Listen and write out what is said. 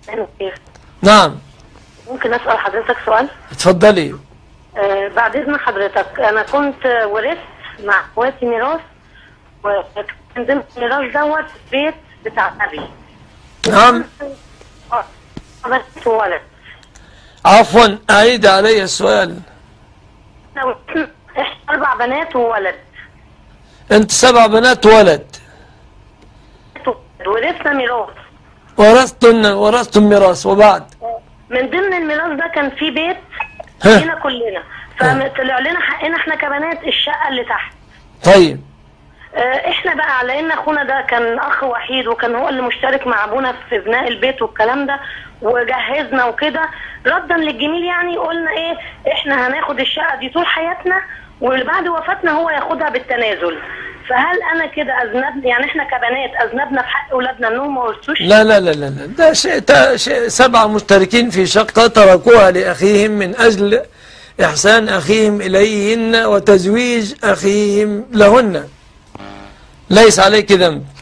نعم ممكن اسال حضرتك سؤال اتفضلي آه بعد اذن حضرتك انا كنت ورثت مع اخواتي ميراث وكان ضمن الميراث دوت بيت بتاع ابي نعم اه بنت وولد عفوا أعيد علي السؤال احنا اربع بنات وولد أنت سبع بنات ولد ورثنا ميراث ورثتن ورثتم ميراث وبعد من ضمن الميراث ده كان في بيت ها. لينا كلنا فطلع لنا حقنا احنا كبنات الشقه اللي تحت طيب آه، احنا بقى على ان اخونا ده كان اخ وحيد وكان هو اللي مشترك مع ابونا في بناء البيت والكلام ده وجهزنا وكده ردا للجميل يعني قلنا ايه احنا هناخد الشقه دي طول حياتنا وبعد وفاتنا هو ياخدها بالتنازل فهل انا كده اذنب يعني احنا كبنات اذنبنا في حق اولادنا انهم ما ورثوش لا لا لا لا لا. ده شيء, تا- شيء سبعة مشتركين في شقة تركوها لأخيهم من أجل إحسان أخيهم إليهن وتزويج أخيهم لهن ليس عليك ذنب